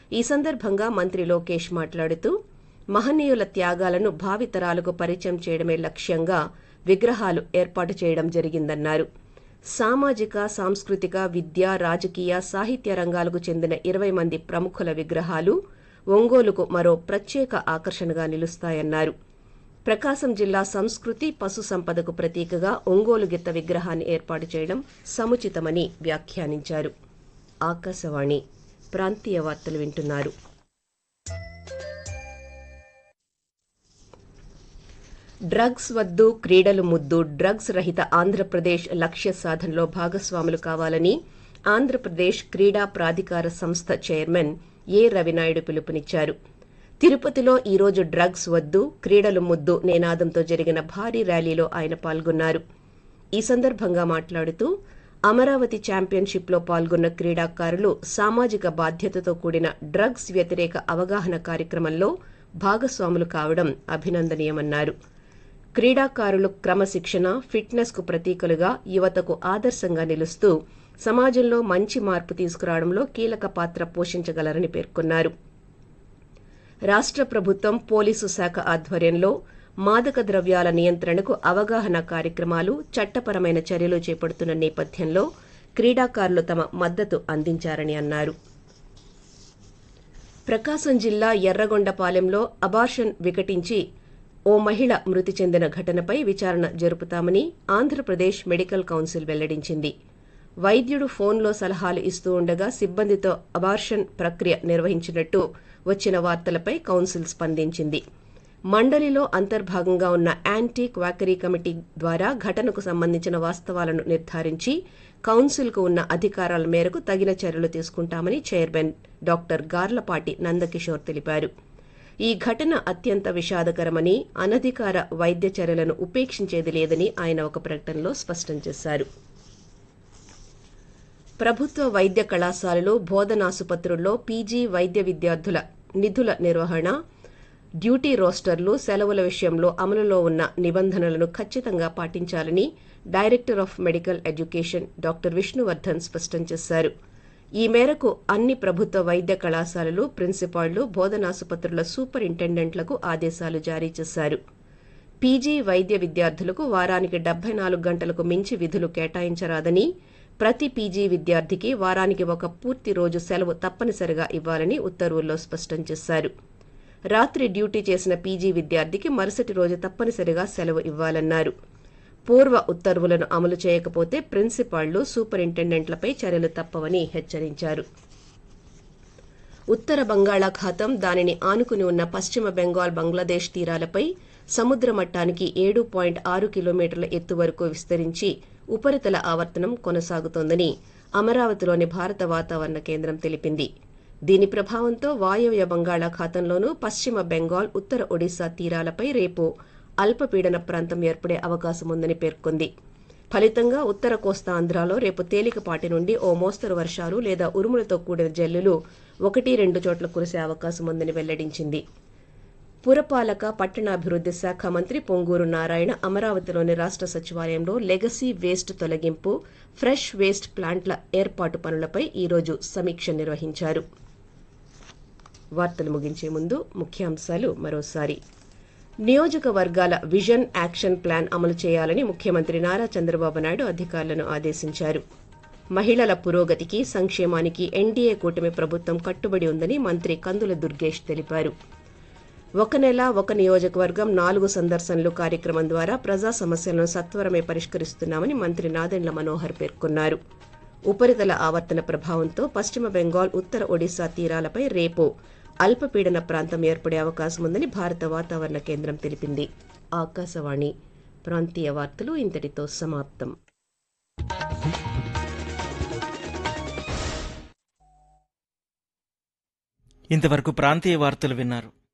ఈ సందర్భంగా మంత్రి లోకేష్ మాట్లాడుతూ మహనీయుల త్యాగాలను భావితరాలకు పరిచయం చేయడమే లక్ష్యంగా విగ్రహాలు ఏర్పాటు చేయడం జరిగిందన్నారు సామాజిక సాంస్కృతిక విద్య రాజకీయ సాహిత్య రంగాలకు చెందిన ఇరవై మంది ప్రముఖుల విగ్రహాలు ఒంగోలుకు మరో ప్రత్యేక ఆకర్షణగా నిలుస్తాయన్నారు ప్రకాశం జిల్లా సంస్కృతి పశు సంపదకు ప్రతీకగా ఒంగోలు గిత్త విగ్రహాన్ని ఏర్పాటు చేయడం సముచితమని వ్యాఖ్యానించారు ఆకాశవాణి ప్రాంతీయ వార్తలు వింటున్నారు డ్రగ్స్ వద్దు క్రీడలు ముద్దు డ్రగ్స్ రహిత ఆంధ్రప్రదేశ్ లక్ష్య సాధనలో భాగస్వాములు కావాలని ఆంధ్రప్రదేశ్ క్రీడా ప్రాధికార సంస్థ చైర్మన్ ఏ రవినాయుడు పిలుపునిచ్చారు తిరుపతిలో ఈరోజు డ్రగ్స్ వద్దు క్రీడలు ముద్దు నినాదంతో జరిగిన భారీ ర్యాలీలో ఆయన పాల్గొన్నారు ఈ సందర్భంగా మాట్లాడుతూ అమరావతి ఛాంపియన్షిప్లో పాల్గొన్న క్రీడాకారులు సామాజిక బాధ్యతతో కూడిన డ్రగ్స్ వ్యతిరేక అవగాహన కార్యక్రమంలో భాగస్వాములు కావడం అభినందనీయమన్నారు క్రీడాకారులు క్రమశిక్షణ ఫిట్నెస్ కు ప్రతీకలుగా యువతకు ఆదర్శంగా నిలుస్తూ సమాజంలో మంచి మార్పు తీసుకురావడంలో కీలక పాత్ర పోషించగలరని పేర్కొన్నారు రాష్ట్ర ప్రభుత్వం పోలీసు శాఖ ఆధ్వర్యంలో మాదక ద్రవ్యాల నియంత్రణకు అవగాహన కార్యక్రమాలు చట్టపరమైన చర్యలు చేపడుతున్న నేపథ్యంలో క్రీడాకారులు తమ మద్దతు అందించారని అన్నారు ప్రకాశం జిల్లా ఎర్రగొండపాలెంలో అబార్షన్ వికటించి ఓ మహిళ మృతి చెందిన ఘటనపై విచారణ జరుపుతామని ఆంధ్రప్రదేశ్ మెడికల్ కౌన్సిల్ వెల్లడించింది వైద్యుడు ఫోన్లో సలహాలు ఇస్తూ ఉండగా సిబ్బందితో అబార్షన్ ప్రక్రియ నిర్వహించినట్టు వచ్చిన వార్తలపై కౌన్సిల్ స్పందించింది మండలిలో అంతర్భాగంగా ఉన్న యాంటీ క్వాకరీ కమిటీ ద్వారా ఘటనకు సంబంధించిన వాస్తవాలను నిర్ధారించి కౌన్సిల్కు ఉన్న అధికారాల మేరకు తగిన చర్యలు తీసుకుంటామని చైర్మన్ డాక్టర్ గార్లపాటి నందకిషోర్ తెలిపారు ఈ ఘటన అత్యంత విషాదకరమని అనధికార వైద్య చర్యలను ఉపేక్షించేది లేదని ఆయన ఒక ప్రకటనలో స్పష్టం చేశారు ప్రభుత్వ వైద్య కళాశాలలు బోధనాసుపత్రుల్లో పీజీ వైద్య విద్యార్థుల నిధుల నిర్వహణ డ్యూటీ రోస్టర్లు సెలవుల విషయంలో అమలులో ఉన్న నిబంధనలను ఖచ్చితంగా పాటించాలని director of medical education doctor Vishnuvardhan స్పష్టం చేశారు ఈ మేరకు అన్ని ప్రభుత్వ వైద్య కళాశాలలు ప్రిన్సిపాళ్లు బోధనాసుపత్రుల సూపరింటెండెంట్లకు ఆదేశాలు జారీ చేశారు పీజీ వైద్య విద్యార్థులకు వారానికి డెబ్బై నాలుగు గంటలకు మించి విధులు కేటాయించరాదని ప్రతి పీజీ విద్యార్థికి వారానికి ఒక పూర్తి రోజు సెలవు తప్పనిసరిగా ఇవ్వాలని ఉత్తర్వుల్లో స్పష్టం చేశారు రాత్రి డ్యూటీ చేసిన పీజీ విద్యార్థికి మరుసటి రోజు తప్పనిసరిగా సెలవు ఇవ్వాలన్నారు పూర్వ ఉత్తర్వులను అమలు చేయకపోతే ప్రిన్సిపాళ్లు సూపరింటెండెంట్లపై చర్యలు తప్పవని హెచ్చరించారు ఉత్తర బంగాళాఖాతం దానిని ఆనుకుని ఉన్న పశ్చిమ బెంగాల్ బంగ్లాదేశ్ తీరాలపై సముద్ర మట్టానికి ఏడు పాయింట్ ఆరు కిలోమీటర్ల ఎత్తు వరకు విస్తరించి ఉపరితల ఆవర్తనం కొనసాగుతోందని అమరావతిలోని భారత వాతావరణ కేంద్రం తెలిపింది దీని ప్రభావంతో వాయవ్య బంగాళాఖాతంలోనూ పశ్చిమ బెంగాల్ ఉత్తర ఒడిశా తీరాలపై రేపు అల్పపీడన ప్రాంతం ఏర్పడే అవకాశం ఉందని పేర్కొంది ఫలితంగా ఉత్తర కోస్తాంధ్రాలో రేపు తేలికపాటి నుండి ఓ మోస్తరు వర్షాలు లేదా ఉరుములతో కూడిన జల్లులు ఒకటి రెండు చోట్ల కురిసే అవకాశం ఉందని వెల్లడించింది పురపాలక పట్టణాభివృద్ధి శాఖ మంత్రి పొంగూరు నారాయణ అమరావతిలోని రాష్ట్ర సచివాలయంలో లెగసీ వేస్ట్ తొలగింపు ఫ్రెష్ వేస్ట్ ప్లాంట్ల ఏర్పాటు పనులపై ఈరోజు సమీక్ష నిర్వహించారు వార్తలు ముగించే ముందు ముఖ్యాంశాలు మరోసారి నియోజకవర్గాల విజన్ యాక్షన్ ప్లాన్ అమలు చేయాలని ముఖ్యమంత్రి నారా చంద్రబాబు నాయుడు అధికారులను ఆదేశించారు మహిళల పురోగతికి సంక్షేమానికి ఎన్డీఏ కూటమి ప్రభుత్వం కట్టుబడి ఉందని మంత్రి కందుల దుర్గేష్ తెలిపారు ఒక నెల ఒక నియోజకవర్గం నాలుగు సందర్శనలు కార్యక్రమం ద్వారా ప్రజా సమస్యలను సత్వరమే పరిష్కరిస్తున్నామని మంత్రి నాదెండ్ల మనోహర్ పేర్కొన్నారు ఉపరితల ఆవర్తన ప్రభావంతో పశ్చిమ బెంగాల్ ఉత్తర ఒడిశా తీరాలపై రేపు అల్పపీడన ప్రాంతం ఏర్పడే అవకాశం ఉందని భారత వాతావరణ కేంద్రం తెలిపింది ఆకాశవాణి ప్రాంతీయ వార్తలు ఇంతటితో సమాప్తం ఇంతవరకు ప్రాంతీయ వార్తలు విన్నారు